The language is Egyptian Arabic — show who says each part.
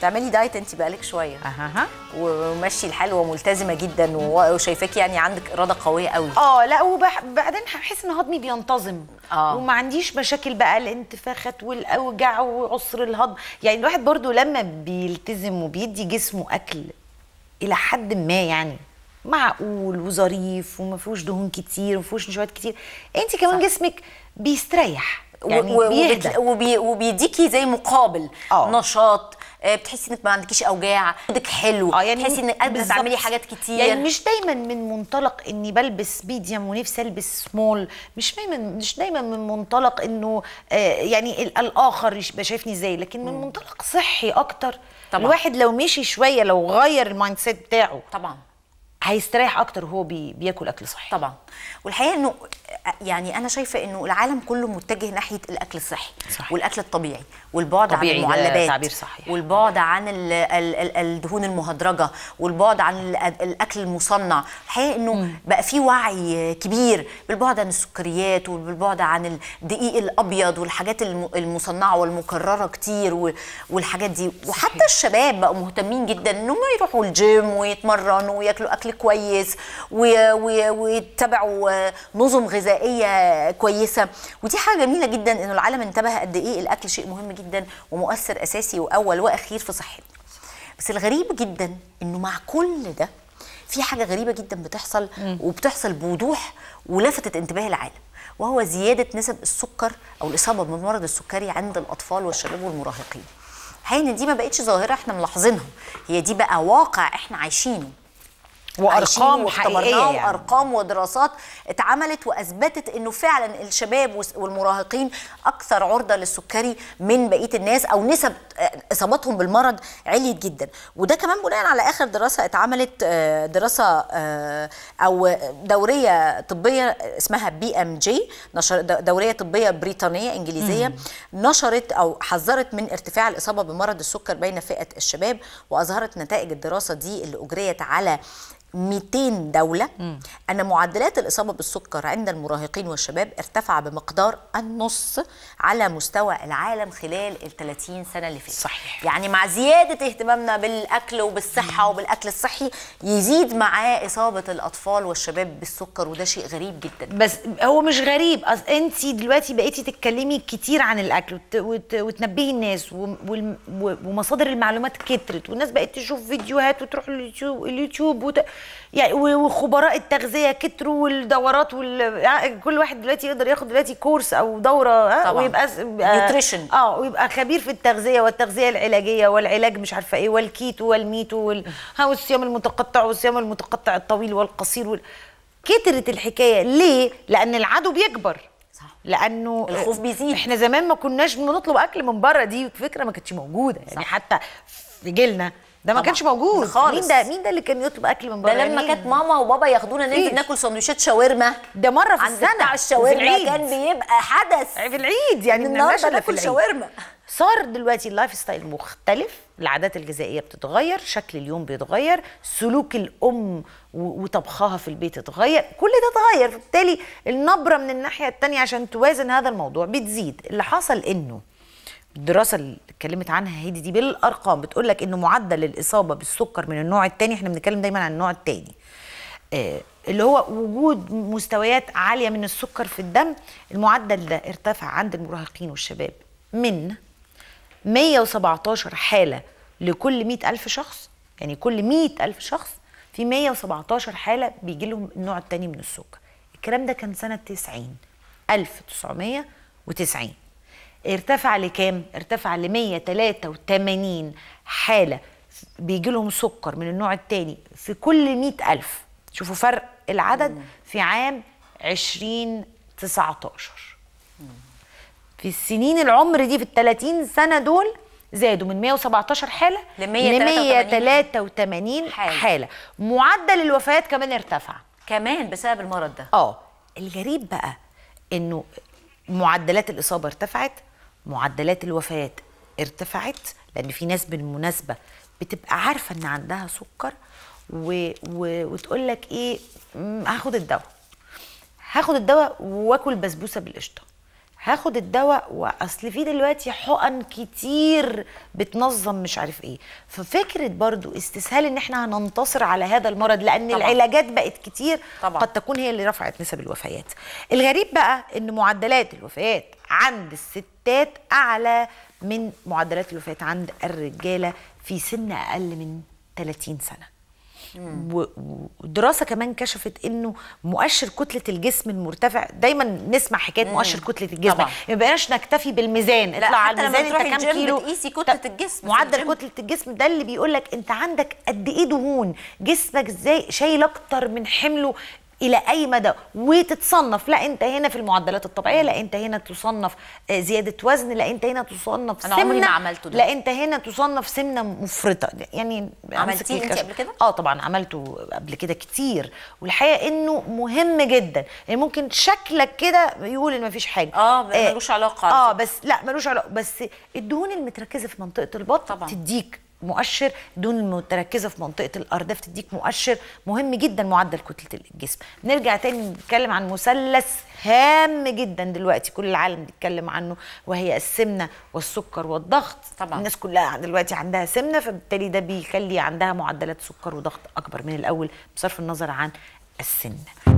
Speaker 1: بتعملي دايت انت بقالك شويه
Speaker 2: اها
Speaker 1: وماشي الحال وملتزمه جدا و- وشايفاكي يعني عندك اراده قويه قوي
Speaker 2: اه لا وبعدين بحس ان هضمي بينتظم
Speaker 1: آه.
Speaker 2: وما عنديش مشاكل بقى الانتفاخات والاوجاع وعسر الهضم يعني الواحد برضو لما بيلتزم وبيدي جسمه اكل الى حد ما يعني معقول وظريف وما فيهوش دهون كتير وما فيهوش نشويات كتير انت كمان
Speaker 1: صح.
Speaker 2: جسمك بيستريح
Speaker 1: و-
Speaker 2: يعني
Speaker 1: و-
Speaker 2: بيهدى
Speaker 1: وبت- وبي وبيديكي زي مقابل
Speaker 2: آه.
Speaker 1: نشاط آه، بتحسي انك ما عندكيش اوجاع مودك حلو
Speaker 2: اه يعني
Speaker 1: تحسي انك قادره
Speaker 2: بالظبط.
Speaker 1: تعملي حاجات كتير
Speaker 2: يعني مش دايما من منطلق اني بلبس ميديوم ونفسي البس سمول مش دايما مش دايما من منطلق انه آه يعني ال- الاخر يبقى شايفني ازاي لكن من منطلق صحي اكتر
Speaker 1: طبعا.
Speaker 2: الواحد لو مشي شويه لو غير المايند سيت بتاعه
Speaker 1: طبعا
Speaker 2: هيستريح اكتر وهو بي بياكل اكل صحي
Speaker 1: طبعا والحقيقه انه يعني انا شايفه انه العالم كله متجه ناحيه الاكل الصحي
Speaker 2: صحيح.
Speaker 1: والاكل الطبيعي والبعد عن
Speaker 2: طبيعي ده
Speaker 1: المعلبات
Speaker 2: تعبير صحيح.
Speaker 1: والبعد عن ال ال ال الدهون المهدرجه والبعد عن ال- الاكل المصنع الحقيقه انه بقى في وعي كبير بالبعد عن السكريات وبالبعد عن الدقيق الابيض والحاجات الم- المصنعه والمكرره كتير و- والحاجات دي وحتى الشباب بقوا مهتمين جدا انهم يروحوا الجيم ويتمرنوا وياكلوا اكل كويس و- و- ويتبعوا آه، نظم غذائيه كويسه ودي حاجه جميله جدا انه العالم انتبه قد ايه الاكل شيء مهم جدا ومؤثر اساسي واول واخير في صحتنا بس الغريب جدا انه مع كل ده في حاجه غريبه جدا بتحصل وبتحصل بوضوح ولفتت انتباه العالم وهو زياده نسب السكر او الاصابه بمرض السكري عند الاطفال والشباب والمراهقين الحقيقه ان دي ما بقتش ظاهره احنا ملاحظينها هي دي بقى واقع احنا عايشينه
Speaker 2: وارقام حقيقيه
Speaker 1: يعني.
Speaker 2: يعني.
Speaker 1: ارقام ودراسات اتعملت واثبتت انه فعلا الشباب والس- والمراهقين اكثر عرضه للسكري من بقيه الناس او نسب آه، اصابتهم بالمرض عليت جدا وده كمان بناء على اخر دراسه اتعملت آه، دراسه آه، او دوريه طبيه اسمها بي ام جي نشر د- دوريه طبيه بريطانيه انجليزيه نشرت او حذرت من ارتفاع الاصابه بمرض السكر بين فئه الشباب واظهرت نتائج الدراسه دي اللي اجريت على 200 دولة أن معدلات الإصابة بالسكر عند المراهقين والشباب ارتفع بمقدار النص على مستوى العالم خلال ال 30 سنة اللي فاتت
Speaker 2: صحيح.
Speaker 1: يعني مع زيادة اهتمامنا بالأكل وبالصحة وبالأكل الصحي يزيد معاه إصابة الأطفال والشباب بالسكر وده شيء غريب جدا
Speaker 2: بس هو مش غريب أص... انت دلوقتي بقيتي تتكلمي كتير عن الاكل وت... وت... وتنبهي الناس و... والم... و... ومصادر المعلومات كترت والناس بقت تشوف فيديوهات وتروح اليوتيوب اليوتيوب وت... يعني و- وخبراء التغذيه كتروا والدورات وال... يعني كل واحد دلوقتي يقدر ياخد دلوقتي كورس او دوره ها
Speaker 1: طبعاً.
Speaker 2: ويبقى س- يبقى-
Speaker 1: Nutrition.
Speaker 2: اه ويبقى خبير في التغذيه والتغذيه العلاجيه والعلاج مش عارفه ايه والكيتو والميتو وال... ها والصيام المتقطع والصيام المتقطع الطويل والقصير وال... كترت الحكايه ليه؟ لان العدو بيكبر
Speaker 1: صح.
Speaker 2: لانه
Speaker 1: الخوف بيزيد.
Speaker 2: احنا زمان ما كناش بنطلب اكل من بره دي فكره ما كانتش موجوده يعني
Speaker 1: صح.
Speaker 2: حتى في جيلنا ده ما
Speaker 1: طبعاً.
Speaker 2: كانش موجود
Speaker 1: خالص.
Speaker 2: مين ده مين ده اللي كان يطلب اكل من بره
Speaker 1: ده لما
Speaker 2: يعني
Speaker 1: كانت ماما وبابا ياخدونا ننزل
Speaker 2: مفيش.
Speaker 1: ناكل سندوتشات شاورما
Speaker 2: ده مره في
Speaker 1: عند
Speaker 2: السنه
Speaker 1: بتاع
Speaker 2: وفي
Speaker 1: الشاورما
Speaker 2: العيد.
Speaker 1: كان بيبقى حدث
Speaker 2: في العيد يعني
Speaker 1: إن
Speaker 2: ما بنعملش
Speaker 1: النهارده
Speaker 2: إلا في
Speaker 1: ناكل
Speaker 2: العيد.
Speaker 1: شاورما
Speaker 2: صار دلوقتي اللايف ستايل مختلف العادات الغذائيه بتتغير شكل اليوم بيتغير سلوك الام و- وطبخها في البيت اتغير كل ده اتغير فبالتالي النبره من الناحيه التانية عشان توازن هذا الموضوع بتزيد اللي حصل انه الدراسه اللي اتكلمت عنها هيدي دي بالارقام بتقول لك انه معدل الاصابه بالسكر من النوع الثاني احنا بنتكلم دايما عن النوع الثاني آه، اللي هو وجود مستويات عاليه من السكر في الدم المعدل ده ارتفع عند المراهقين والشباب من 117 حاله لكل 100 ألف شخص يعني كل 100 ألف شخص في 117 حالة بيجي لهم النوع الثاني من السكر الكلام ده كان سنة 90 1990 ارتفع لكام؟ ارتفع ل 183 حالة بيجي لهم سكر من النوع الثاني في كل 100 ألف شوفوا فرق العدد في عام 2019 في السنين العمر دي في ال 30 سنة دول زادوا من 117 حالة
Speaker 1: ل 183
Speaker 2: 183
Speaker 1: حالة.
Speaker 2: حالة معدل الوفيات كمان ارتفع
Speaker 1: كمان بسبب المرض ده
Speaker 2: اه الغريب بقى انه معدلات الاصابه ارتفعت معدلات الوفيات ارتفعت لان في ناس بالمناسبه بتبقى عارفه ان عندها سكر و... و... وتقول لك ايه "مم، هاخد الدواء هاخد الدواء واكل بسبوسه بالقشطه هاخد الدواء واصل في دلوقتي حقن كتير بتنظم مش عارف ايه ففكره برضو استسهال ان احنا هننتصر على هذا المرض لان
Speaker 1: طبعاً.
Speaker 2: العلاجات بقت كتير
Speaker 1: طبعاً.
Speaker 2: قد تكون هي اللي رفعت نسب الوفيات الغريب بقى ان معدلات الوفيات عند الستات اعلى من معدلات الوفيات عند الرجاله في سن اقل من 30 سنه و- ودراسه كمان كشفت انه مؤشر كتله الجسم المرتفع دايما نسمع حكايه مؤشر كتله الجسم
Speaker 1: طبعا.
Speaker 2: ما بقيناش نكتفي بالميزان
Speaker 1: لا،
Speaker 2: اطلع على
Speaker 1: حتى لما
Speaker 2: الميزان
Speaker 1: بتروحي
Speaker 2: انت كام
Speaker 1: الجيم
Speaker 2: كيلو
Speaker 1: بتقيسي كتلة
Speaker 2: طب
Speaker 1: الجسم في
Speaker 2: معدل
Speaker 1: الجيم.
Speaker 2: كتله الجسم ده اللي بيقول لك انت عندك قد ايه دهون جسمك ازاي شايل اكتر من حمله الى اي مدى وتتصنف لا انت هنا في المعدلات الطبيعيه لا انت هنا تصنف آه، زياده وزن لا انت هنا تصنف
Speaker 1: أنا عمري ما
Speaker 2: سمنة،
Speaker 1: عملته ده.
Speaker 2: لا انت هنا تصنف سمنه مفرطه يعني
Speaker 1: عملتيه
Speaker 2: أمسك
Speaker 1: انت
Speaker 2: الكشف.
Speaker 1: قبل كده؟
Speaker 2: اه طبعا عملته قبل كده كتير والحقيقه انه مهم جدا يعني ممكن شكلك كده يقول ان مفيش حاجه
Speaker 1: آه، ملوش علاقة على
Speaker 2: اه
Speaker 1: فكرة.
Speaker 2: بس لا ملوش علاقه بس الدهون المتركزه في منطقه البطن
Speaker 1: طبعاً.
Speaker 2: تديك مؤشر الدهون المتركزه في منطقه الارداف تديك مؤشر مهم جدا معدل كتله الجسم نرجع تاني نتكلم عن مثلث هام جدا دلوقتي كل العالم بيتكلم عنه وهي السمنه والسكر والضغط
Speaker 1: طبعاً.
Speaker 2: الناس كلها دلوقتي عندها سمنه فبالتالي ده بيخلي عندها معدلات سكر وضغط اكبر من الاول بصرف النظر عن السن